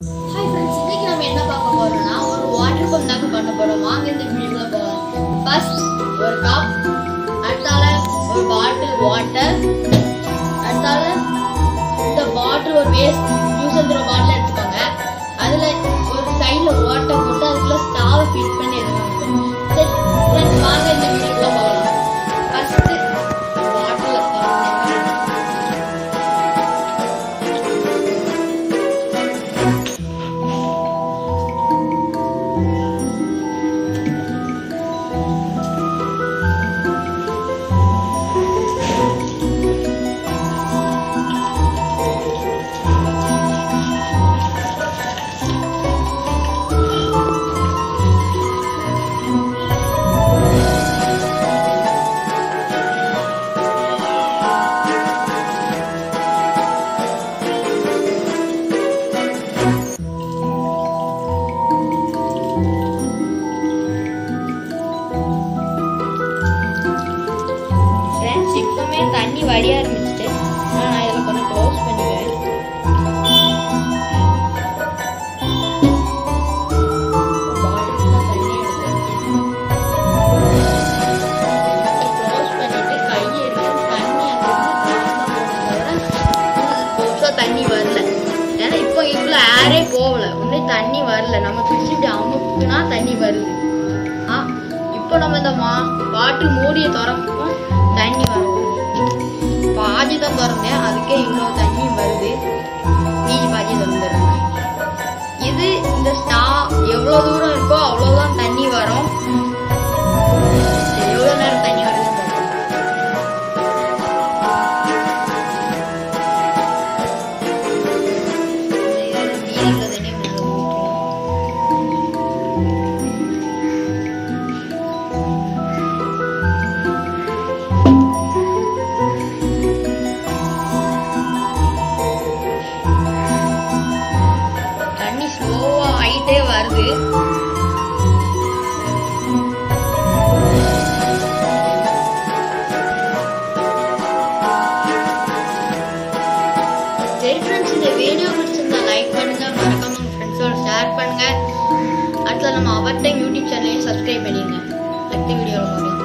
hi friends இன்னைக்கு நம்ம என்ன பார்க்க போறோம்னா ஒரு வாட்டர் பம்ப் தாங்க பண்ண போறோம் வாங்க இந்த வீடியோல போகலாம் ஃபர்ஸ்ட் ஒரு கப் அடுத்தால ஒரு பாட்டில் வாட்டர் அடுத்தால இந்த பாட்டில் ஒரு waste use and throw bottle எடுத்துக்கோங்க அதுல ஒரு சைடுல வாட்டர் போட்டு அதுக்குள்ள ஸ்டாவை ஃபிட் பண்ணி எடுத்துக்கோங்க சரி friends, வாங்க இந்த வீடியோக்குள்ள போகலாம் ஃபர்ஸ்ட் வாட்டர்ல ஃப்ரெண்ட்ஸ் இப்பவுமே தண்ணி வடிய ஆரம்பிச்சிட்டு நான் இதில் கொஞ்சம் க்ளோஸ் பண்ணிக்கிறேன் பாட்டில்ல தண்ணி எடுத்து க்ளோஸ் பண்ணிட்டு கையை எடுத்து தண்ணி அங்கிருந்து தண்ணி வரல ஏன்னா இப்போ இவ்வளோ ஏரே போகல ஒன்றும் தண்ணி வரல நம்ம பிடிச்சி இப்படி அமுக்குனா தண்ணி வருது ஆ இப்போ நம்ம இந்த மா பாட்டில் மூடியை திறப்போம் தண்ணி வரும் பாதி தான் திறந்தேன் அதுக்கே இவ்வளோ தண்ணி வருது மீதி பாதி திறந்துடுறேன் இது இந்த ஸ்டா எவ்வளோ தூரம் இருக்கோ அவ்வளோதான் தண்ணி வரும் சரி, எவ்வளோ நேரம் தண்ணி வருது மீதி உள்ள தண்ணி மேலே ஊற்றிக்கலாம் தண்ணி ஸ்லோவா ஆயிட்டே வருது சரி ஃப்ரெண்ட்ஸ் இந்த வீடியோ பிடிச்சிருந்தா லைக் பண்ணுங்க மறக்காம உங்க ஃப்ரெண்ட்ஸோட ஷேர் பண்ணுங்க அடுத்து நம்ம அவர் டைம் யூடியூப் சேனலையும் சப்ஸ்கிரைப் பண்ணிடுங்க அடுத்த வீடியோவில் பார்க்கலாம்